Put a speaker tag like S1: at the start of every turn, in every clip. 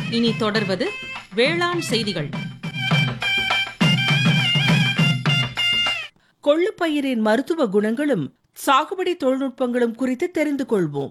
S1: இனி தொடர்வது வேளாண் செய்திகள்
S2: கொள்ளுப்பயிரின் மருத்துவ குணங்களும் சாகுபடி தொழில்நுட்பங்களும் குறித்து தெரிந்து கொள்வோம்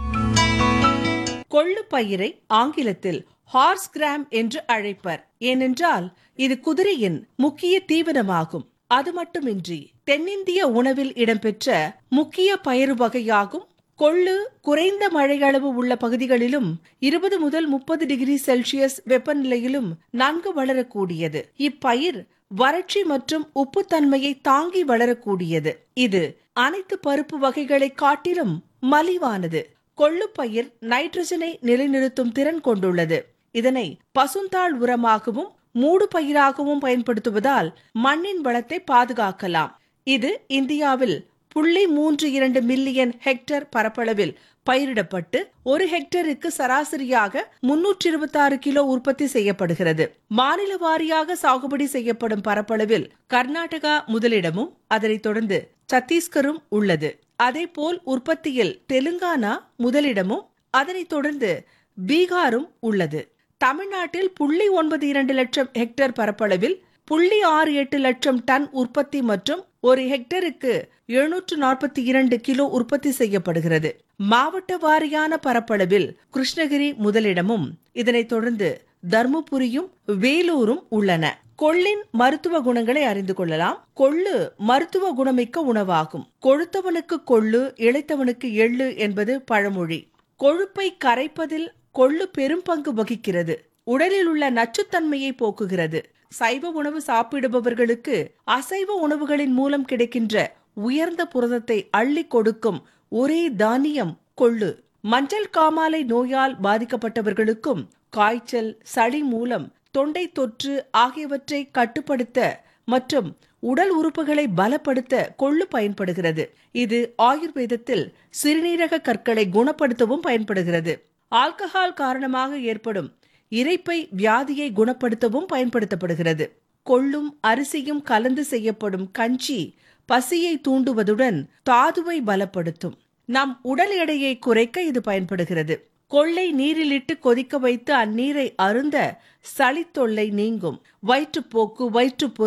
S2: கொள்ளுப்பயிரை ஆங்கிலத்தில் ஹார்ஸ் கிராம் என்று அழைப்பர் ஏனென்றால் இது குதிரையின் முக்கிய தீவனமாகும் அது மட்டுமின்றி தென்னிந்திய உணவில் இடம்பெற்ற முக்கிய பயிறு வகையாகும் கொள்ளு குறைந்த மழையளவு உள்ள பகுதிகளிலும் இருபது முதல் முப்பது டிகிரி செல்சியஸ் வெப்பநிலையிலும் நன்கு வளரக்கூடியது இப்பயிர் வறட்சி மற்றும் உப்புத்தன்மையை தாங்கி வளரக்கூடியது இது அனைத்து பருப்பு வகைகளை காட்டிலும் மலிவானது கொள்ளுப்பயிர் நைட்ரஜனை நிலைநிறுத்தும் திறன் கொண்டுள்ளது இதனை பசுந்தாள் உரமாகவும் மூடு பயிராகவும் பயன்படுத்துவதால் மண்ணின் வளத்தை பாதுகாக்கலாம் இது இந்தியாவில் புள்ளி மூன்று இரண்டு மில்லியன் ஹெக்டேர் பரப்பளவில் பயிரிடப்பட்டு ஒரு ஹெக்டருக்கு சராசரியாக முன்னூற்றி இருபத்தி ஆறு கிலோ உற்பத்தி செய்யப்படுகிறது மாநில வாரியாக சாகுபடி செய்யப்படும் பரப்பளவில் கர்நாடகா முதலிடமும் அதனைத் தொடர்ந்து சத்தீஸ்கரும் உள்ளது அதேபோல் உற்பத்தியில் தெலுங்கானா முதலிடமும் அதனைத் தொடர்ந்து பீகாரும் உள்ளது தமிழ்நாட்டில் புள்ளி ஒன்பது இரண்டு லட்சம் ஹெக்டேர் பரப்பளவில் புள்ளி ஆறு எட்டு லட்சம் டன் உற்பத்தி மற்றும் ஒரு ஹெக்டருக்கு எழுநூற்று நாற்பத்தி இரண்டு கிலோ உற்பத்தி செய்யப்படுகிறது மாவட்ட வாரியான பரப்பளவில் கிருஷ்ணகிரி முதலிடமும் இதனைத் தொடர்ந்து தர்மபுரியும் வேலூரும் உள்ளன கொள்ளின் மருத்துவ குணங்களை அறிந்து கொள்ளலாம் கொள்ளு மருத்துவ குணமிக்க உணவாகும் கொழுத்தவனுக்கு கொள்ளு இளைத்தவனுக்கு எள்ளு என்பது பழமொழி கொழுப்பை கரைப்பதில் கொள்ளு பெரும் பங்கு வகிக்கிறது உடலில் உள்ள நச்சுத்தன்மையை போக்குகிறது சைவ உணவு சாப்பிடுபவர்களுக்கு அசைவ உணவுகளின் மூலம் கிடைக்கின்ற உயர்ந்த புரதத்தை அள்ளி கொடுக்கும் ஒரே தானியம் கொள்ளு மஞ்சள் காமாலை நோயால் பாதிக்கப்பட்டவர்களுக்கும் காய்ச்சல் சளி மூலம் தொண்டை தொற்று ஆகியவற்றை கட்டுப்படுத்த மற்றும் உடல் உறுப்புகளை பலப்படுத்த கொள்ளு பயன்படுகிறது இது ஆயுர்வேதத்தில் சிறுநீரக கற்களை குணப்படுத்தவும் பயன்படுகிறது ஆல்கஹால் காரணமாக ஏற்படும் இரைப்பை வியாதியை குணப்படுத்தவும் பயன்படுத்தப்படுகிறது கொள்ளும் அரிசியும் கலந்து செய்யப்படும் கஞ்சி பசியை தூண்டுவதுடன் தாதுவை பலப்படுத்தும் நம் உடல் எடையை குறைக்க இது பயன்படுகிறது கொள்ளை நீரிலிட்டு கொதிக்க வைத்து அந்நீரை அருந்த சளித்தொல்லை நீங்கும் வயிற்றுப்போக்கு வயிற்றுப்புற